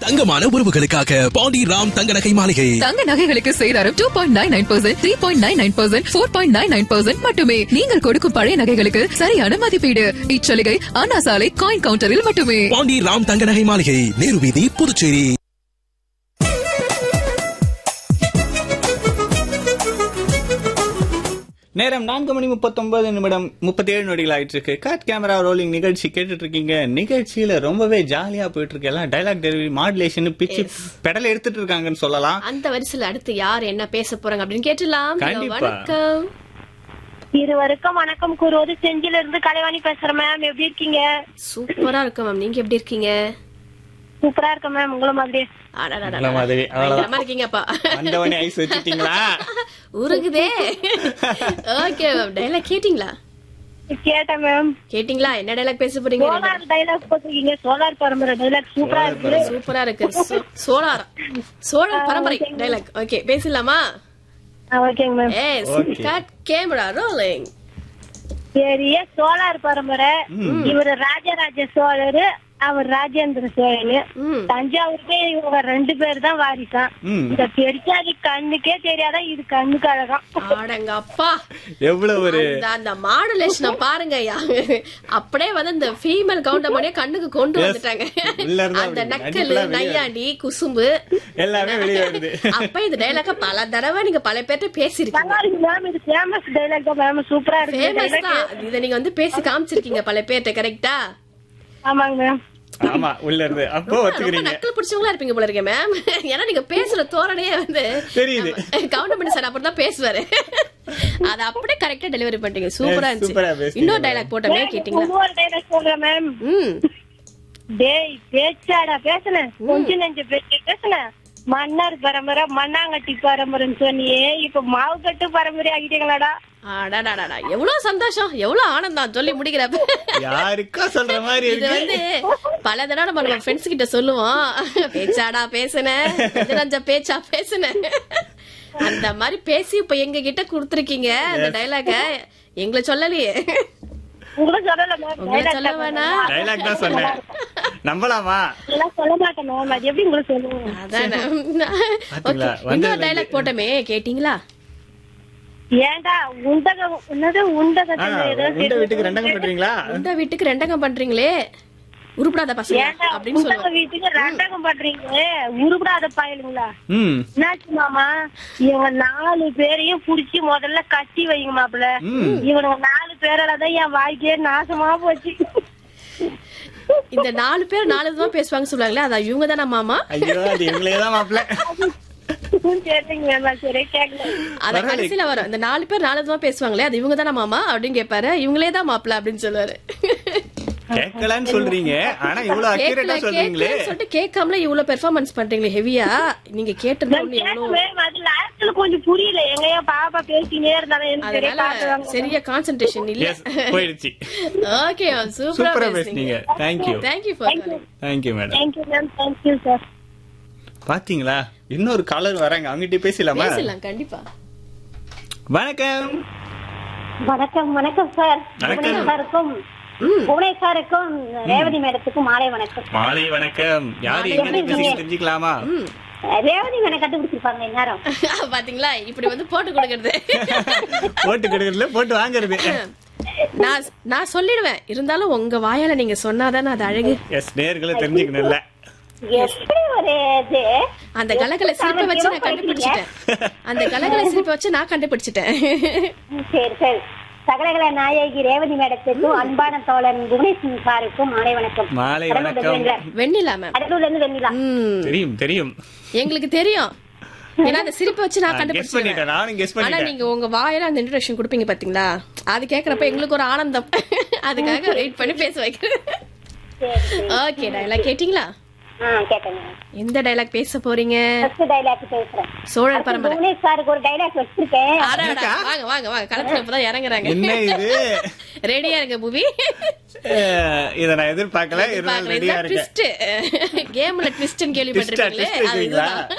தங்கமான உறவுகளுக்காக பாண்டி ராம் தங்க நகை மாளிகை தங்க நகைகளுக்கு சேதாரம் two point nine nine percent three point nine nine percent four point nine nine percent மட்டுமே நீங்கள் கொடுக்கும் பழைய நகைகளுக்கு சரியான மதிப்பீடு இச்சலுகை அண்ணா சாலை காயின் கவுண்டரில் மட்டுமே பாண்டி ராம் தங்க நகை மாளிகை நேரு வீதி புதுச்சேரி நேரம் நான்கு மணி முப்பத்தொன்பது நிமிடம் முப்பத்தி ஏழு நொடிகள் ஆயிட்டு இருக்கு காட் கேமரா ரோலிங் நிகழ்ச்சி கேட்டுட்டு இருக்கீங்க நிகழ்ச்சியில ரொம்பவே ஜாலியா போயிட்டு இருக்கு எல்லாம் டைலாக் டெலிவரி மாடுலேஷன் பிச்சு பெடல் எடுத்துட்டு இருக்காங்கன்னு சொல்லலாம் அந்த வரிசையில அடுத்து யார் என்ன பேச போறாங்க அப்படின்னு கேட்டுலாம் கண்டிப்பா. வணக்கம் இருவருக்கும் வணக்கம் கூறுவது செஞ்சில இருந்து கலைவாணி பேசுறேன் மேம் எப்படி இருக்கீங்க சூப்பரா இருக்கும் மேம் நீங்க எப்படி இருக்கீங்க சூப்பரா இருக்கேன் மேம் உங்கள மாதிரி அடடடடா. உங்கள மாதிரி, அவ்வளவுதான். பயங்கரமா இருக்கீங்கப்பா வந்தவனே ஐஸ் வச்சுட்டீங்களா உருகுதே ஓகே மேம் டைலாக் கேட்டிங்களா கேட்டேன் மேம் கேட்டிங்களா என்ன டைலாக் பேச போறீங்க சோலார் டைலாக் போட்டிருக்கீங்க சோலார் பரம்பரை டைலாக் சூப்பரா இருக்கு சூப்பரா இருக்கு சோ- சோலார் சோழர் பரம்பரை டைலாக் ஓகே பேசலாமா ஓகேங்க ma'am yes Okay. Cut camera rolling பெரிய சோலார் பரம்பரை இவரு ராஜராஜ சோழரு அவர் ராஜேந்திர சோழன் ம் தஞ்சாவூருக்கே இவங்க ரெண்டு பேர் தான் வாரிசாம் ம். இந்த பெருச்சாதி கண்ணுக்கே தெரியாதா இது கண்ணுக்கு அழகாம் ஆடங்க அப்பா எவ்வளவு ஒரு அந்த அந்த மாடுலேஷனை பாருங்க யா. அப்படியே வந்து இந்த ஃபீமேல் கவுண்டமணியே கண்ணுக்கு கொண்டு Yes. வந்துட்டாங்க உள்ள இருந்தா அந்த அப்படி நக்கல் நடிப்புலாம் வெளிய நையாண்டி குசும்பு எல்லாமே வெளியே வருது அப்ப இந்த டைலாக பல தடவை நீங்க பல பேர்ட்ட பேசிருக்கீங்க நல்லா இருக்கு மேம் இது ஃபேமஸ் டைலாக் தான் மேம் சூப்பரா இருக்கு ஃபேமஸ் dialogue. தான் இத நீங்க வந்து பேசி காமிச்சிருக்கீங்க பல பேர்ட்ட கரெக்டா ஆமாங்க மேம் ஆமா உள்ள இருந்து அப்போ ரொம்ப ஒத்துக்கிறீங்க நக்கல் பிடிச்சவங்களா இருப்பீங்க போல இருக்கேன் மேம் ஏன்னா நீங்க பேசுற தோரணையே வந்து தெரியுது. கவுண்டமணி சார் அப்படி தான் பேசுவாரு அத அப்படியே கரெக்டா டெலிவரி பண்ணிட்டீங்க சூப்பரா Yes, super ஆ இருந்துச்சு பேசுனீங்க. இன்னொரு டைலாக் போட்டோமே மேம், கேட்டீங்களா இன்னொரு டைலாக் சொல்றேன் மேம் ம் டேய் பேச்சாடா பேசுன கொஞ்ச நெஞ்ச பேச்சு பேசுன மன்னர் பரம்பரை மண்ணாங்கட்டி பரம்பரைன்னு சொன்னியே இப்ப மாவு கட்டு பரம்பரை ஆகிட்டீங்களாடா அடடடடா எவ்வளவு சந்தோஷம் எவ்வளவு ஆனந்தம் சொல்லி முடிக்கிறப்ப யாருக்கா சொல்ற மாதிரி இது இருக்கு வந்து பல தடவை நம்ம நம்ம ஃப்ரெண்ட்ஸ் கிட்ட சொல்லுவோம் பேச்சாடா பேசுனேன் கொஞ்ச பேச்சா பேசுனேன் அந்த மாதிரி பேசி இப்ப எங்க கிட்ட குடுத்திருக்கீங்க அந்த டைலாக எங்களை சொல்லலையே உங்களுக்கு சொல்லல மேம் உங்களை dialogue சொல்ல தான் வேணாம் டைலாக் தான் சொன்னேன் நம்பலாமா எல்லாம் சொல்ல மாட்டேன் மேம் அது எப்படி உங்களுக்கு சொல்லுவேன் அதானே பாத்தீங்களா? Okay, இன்னொரு வந்ததுல டைலாக் போட்டோமே கேட்டீங்களா ஏன்டா உண்டகம் என்னது உண்டகத்துல ஆ, ஏதோ உண்ட வீட்டுக்கு ரெண்டகம் பண்றீங்களா இந்த வீட்டுக்கு ரெண்டகம் பண்றீங்களே உருப்படாத பசங்க ஏன்டா அப்படின்னு உண்டக சொல்லுவாங்க வீட்டுக்கு ரெண்டகம் பண்றீங்க உருப்படாத பாயலுங்களா ம் என்னாச்சு மாமா இவங்க நாலு பேரையும் புடிச்சு முதல்ல கட்டி வைங்க மாப்பிள்ள ம். இவனுங்க நாலு பேரால தான் என் வாழ்க்கையே நாசமா போச்சு இந்த நாலு பேர் நாலு விதமா பேசுவாங்க சொல்லுவாங்களே அதான் இவங்க தானே மாமா ஐயோ அது எங்களே தான் மாப்பிள்ள கேட்டீங்க நான் சரியா கேட்கல அத பரவாயில்லை. கடைசியில வரும் இந்த நாலு பேர் நாலு விதமா பேசுவாங்களே அது இவங்க தானே மாமா அப்படின்னு கேட்பாரு இவங்களே தான் மாப்பிள்ள அப்படின்னு சொல்லுவாரு கேட்கலன்னு சொல்றீங்க ஆனா இவ்வளவு கேட்கல அக்யூரேட்டா சொல்றீங்களே கேட்கலன்னு சொல்லிட்டு கேட்காமல இவ்வளவு பெர்ஃபார்மன்ஸ் பண்றீங்களே ஹெவியா நீங்க கேட்டிருந்தா நான் இன்னும் எவ்வளவு கேட்கவே அது லாஸ்ட்ல கொஞ்சம் புரியல எங்கயா பாப்பா பேசினே இருந்தாலும் எனக்கு சரியா அதனால காட்டுவாங்க சரியா கான்சென்ட்ரேஷன் இல்ல எஸ் போயிடுச்சு ஓகே சூப்பரா சூப்பரா பேசுனீங்க பேசுனீங்க thank you thank you for calling thank you madam thank you ma'am thank you sir பாத்தீங்களா இன்னொரு காலர் வராங்க அவங்ககிட்ட பேசலாமா பேசலாம் கண்டிப்பா வணக்கம் வணக்கம் வணக்கம் சார் வணக்கம். சாருக்கும் புவனேஸ்வருக்கும் ரேவதி மேடத்துக்கும் மாலை வணக்கம் மாலை வணக்கம் யாரு எங்க இருந்து பேசுறீங்க தெரிஞ்சுக்கலாமா ரேவதி மேடம் கண்டுபிடிச்சிருப்பாங்க நேரம் பாத்தீங்களா இப்படி வந்து போட்டு கொடுக்கறது போட்டு கொடுக்கறதுல போட்டு வாங்குறது நான் நான் சொல்லிடுவேன் இருந்தாலும் உங்க வாயால நீங்க சொன்னாதானே அது அழகு எஸ் நேர்களை தெரிஞ்சுக்கணும்ல எப்படி ஒரு இது அந்த கலகல சிரிப்பை வச்சு நான் கண்டுபிடிச்சிட்டேன் அந்த கலகல சிரிப்பை வச்சு நான் கண்டுபிடிச்சிட்டேன் சரி சரி சகலகல நாயகி ரேவதி மேடத்துக்கும் அன்பான தோழன் புவனேஸ்வரன் சாருக்கும் மாலை வணக்கம் மாலை கடலூர்ல வணக்கம் இருந்து வெண்ணிலா மேம் கடலூர்ல இருந்து வெண்ணிலா ம் தெரியும் தெரியும் எங்களுக்கு தெரியும் ஏன்னா அந்த சிரிப்பை வச்சு நான் கெஸ் கண்டுபிடிச்சிட்டேன் பண்ணிட்டேன் நானும் கெஸ் ஆனா பண்ணிட்டேன் நீங்க உங்க வாயில அந்த இன்ட்ரோடக்ஷன் கொடுப்பீங்க பாத்தீங்களா அது கேக்குறப்ப எங்களுக்கு ஒரு ஆனந்தம் அதுக்காக வெயிட் பண்ணி பேச வைக்கிறேன் ஓகே டைலாக் கேட்டீங்களா ஆ கேட்டேங்க எந்த டைலாக் பேச போறீங்க ஃபர்ஸ்ட் டைலாக் பேசுறேன் சோழர் பரம்பரை புவனேஷ் சாருக்கு ஒரு டைலாக் வச்சிருக்கேன் அடடா, வாங்க வாங்க வாங்க களத்துல இப்பதான் இறங்குறாங்க என்ன இது ரெடியா இருங்க புவி அஹ், இத நான் எதிர்பார்க்கல இருந்தாலும் ரெடியா இருக்கேன் ட்விஸ்ட் கேம்ல ட்விஸ்ட்னு கேள்விப்பட்டிருக்கீங்களே Twist ஆ, twist அது வச்சிருக்கீங்களா? இதுதான்